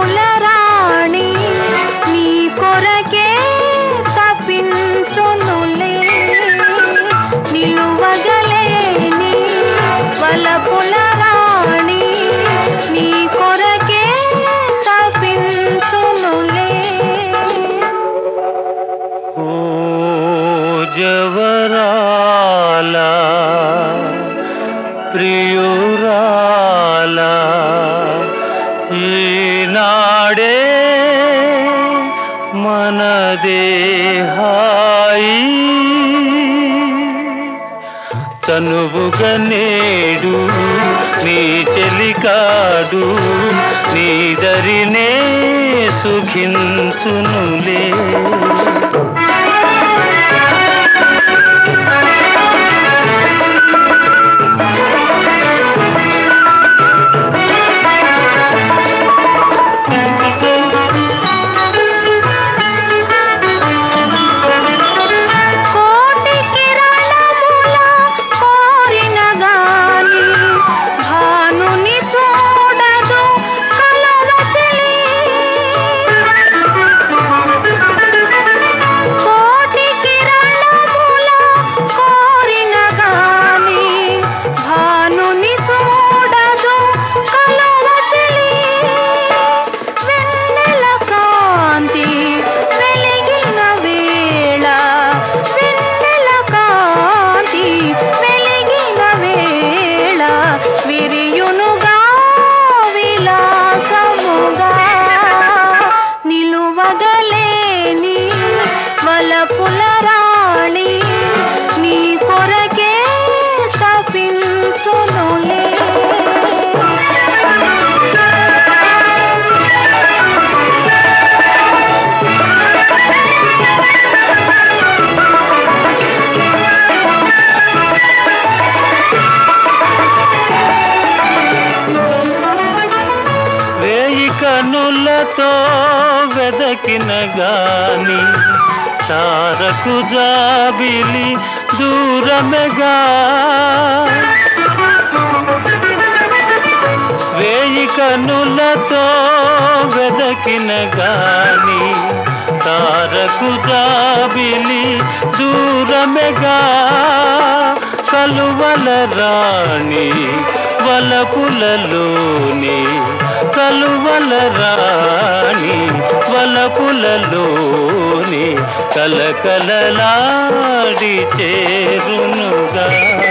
వలపుల రాణి నీ కొరకే తప్పించునులే నిలువగలేని వలపుల రాణి నీ కొరకే తప్పించునులే ఓ జవరాల ప్రియురాల ఈనాడే మన దేహాయి తనువుగా నేడు నీ చెలికాడు నీ దరినే సుఖించునులే కోటి కిరణముల కోరిన గాని భానుని చూడదు కలవతిలి కోటి కిరణముల కోరిన గాని భానుని చూడదు కలవతిలి వెన్నెల కాంతి వెలిగిన వేళ వెన్నెల కాంతి వెలిగిన వేళ విరియునుగా విలాసముగా నిలువగలేని వలపుల రాణి నీ కొరకే తప్పించునులే వేయి కనులతో వెదకిన గాని తారకు జాబిలి దూరమెగా వేయి కనులతో వెదకిన గాని తారకు జాబిలి దూరమెగా కలువల రాణి వలపులలోని కలువల రాణి వలపులలోని కలకలలాడి చేరునుగా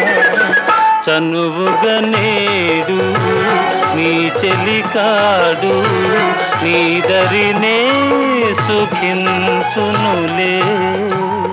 చనువుగా నేడు నీ చెలికాడు నీ దరినే సుఖించునులే